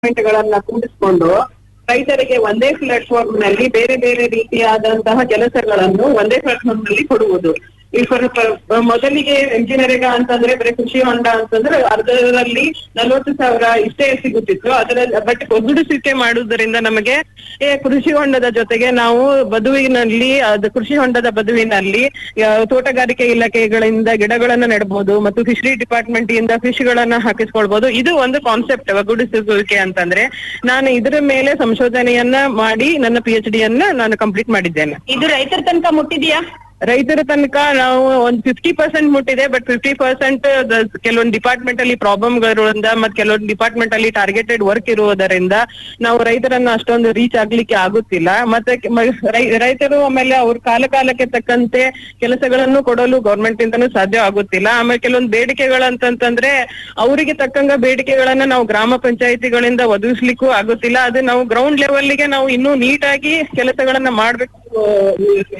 ಗಳನ್ನ ಕೂಡಿಸ್ಕೊಂಡು ರೈತರಿಗೆ ಒಂದೇ ಪ್ಲಾಟ್ಫಾರ್ಮ್ ನಲ್ಲಿ ಬೇರೆ ಬೇರೆ ರೀತಿಯಾದಂತಹ ಕೆಲಸಗಳನ್ನು ಒಂದೇ ಪ್ಲಾಟ್ಫಾರ್ಮ್ ನಲ್ಲಿ ಕೊಡುವುದು ಈ ಫರ್- ಫರ್- ಮೊದಲಿಗೆ ಎಂಜಿನಿಯರಿಂಗ್ ಅಂತಂದ್ರೆ ಬರೀ ಕೃಷಿ ಹೊಂಡ ಅಂತಂದ್ರೆ ಅರ್ಧದಲ್ಲಿ ನಲವತ್ತು ಸಾವಿರ ಇಷ್ಟೇ ಸಿಗುತ್ತಿತ್ತು ಅದರ ಬಟ್ ಒಗ್ಗೂಡಿಸುವಿಕೆ ಮಾಡುವುದರಿಂದ ನಮಗೆ ಏ, ಕೃಷಿ ಹೊಂಡದ ಜೊತೆಗೆ ನಾವು ಬದುವಿನಲ್ಲಿ ಅದು ಕೃಷಿ ಹೊಂಡದ ಬದುವಿನಲ್ಲಿ ಆ, ತೋಟಗಾರಿಕೆ ಇಲಾಖೆಗಳಿಂದ ಗಿಡಗಳನ್ನ ನೆಡಬಹುದು ಮತ್ತು ಫಿಶರಿ ಡಿಪಾರ್ಟ್ಮೆಂಟ್ ಇಂದ ಫಿಶ್ ಗಳನ್ನ ಹಾಕಿಸ್ಕೊಳ್ಬಹುದು ಇದು ಒಂದು ಕಾನ್ಸೆಪ್ಟ್ ಒಗ್ಗೂಡಿಸುವಿಕೆ ಅಂತಂದ್ರೆ ನಾನು ಇದರ ಮೇಲೆ ಸಂಶೋಧನೆಯನ್ನ ಮಾಡಿ ನನ್ನ ಪಿ ಎಚ್ ಡಿಯನ್ನ ನಾನು ಕಂಪ್ಲೀಟ್ ಮಾಡಿದ್ದೇನೆ ಇದು ರೈತರ ತನಕ ಮುಟ್ಟಿದ್ಯಾ ರೈತರ ತನಕ ನಾವು ಒಂದು ಫಿಫ್ಟಿ ಪರ್ಸೆಂಟ್ ಮುಟ್ಟಿದೆ ಬಟ್ ಫಿಫ್ಟಿ ಪರ್ಸೆಂಟ್ ಕೆಲವೊಂದು ಡಿಪಾರ್ಟ್ಮೆಂಟ್ ಅಲ್ಲಿ ಪ್ರಾಬ್ಲಮ್ಗಳಿಂದ ಮತ್ತೆ ಕೆಲವೊಂದು ಡಿಪಾರ್ಟ್ಮೆಂಟ್ ಅಲ್ಲಿ ಟಾರ್ಗೆಟೆಡ್ ವರ್ಕ್ ಇರುವುದರಿಂದ ನಾವು ರೈತರನ್ನ ಅಷ್ಟೊಂದು ರೀಚ್ ಆಗ್ಲಿಕ್ಕೆ ಆಗುತ್ತಿಲ್ಲ ಮತ್ತೆ ಕೆ- ಮ- ರೈ- ರೈತರು ಆಮೇಲೆ ಅವ್ರ ಕಾಲ ಕಾಲಕ್ಕೆ ತಕ್ಕಂತೆ ಕೆಲಸಗಳನ್ನು ಕೊಡಲು ಗೌರ್ಮೆಂಟ್ ಇಂದನೂ ಸಾಧ್ಯ ಆಗುತ್ತಿಲ್ಲ ಆಮೇಲೆ ಕೆಲವೊಂದು ಬೇಡಿಕೆಗಳಂತಂತಂದ್ರೆ ಅವರಿಗೆ ತಕ್ಕಂಗ ಬೇಡಿಕೆಗಳನ್ನ ನಾವು ಗ್ರಾಮ ಪಂಚಾಯತಿಗಳಿಂದ ಒದಗಿಸ್ಲಿಕ್ಕೂ ಆಗುತ್ತಿಲ್ಲ ಅದು ನಾವು ಗ್ರೌಂಡ್ ಲೆವೆಲ್ಗೆ ನಾವು ಇನ್ನೂ ನೀಟಾಗಿ ಕೆಲಸಗಳನ್ನ ಮಾಡ್ಬೇಕು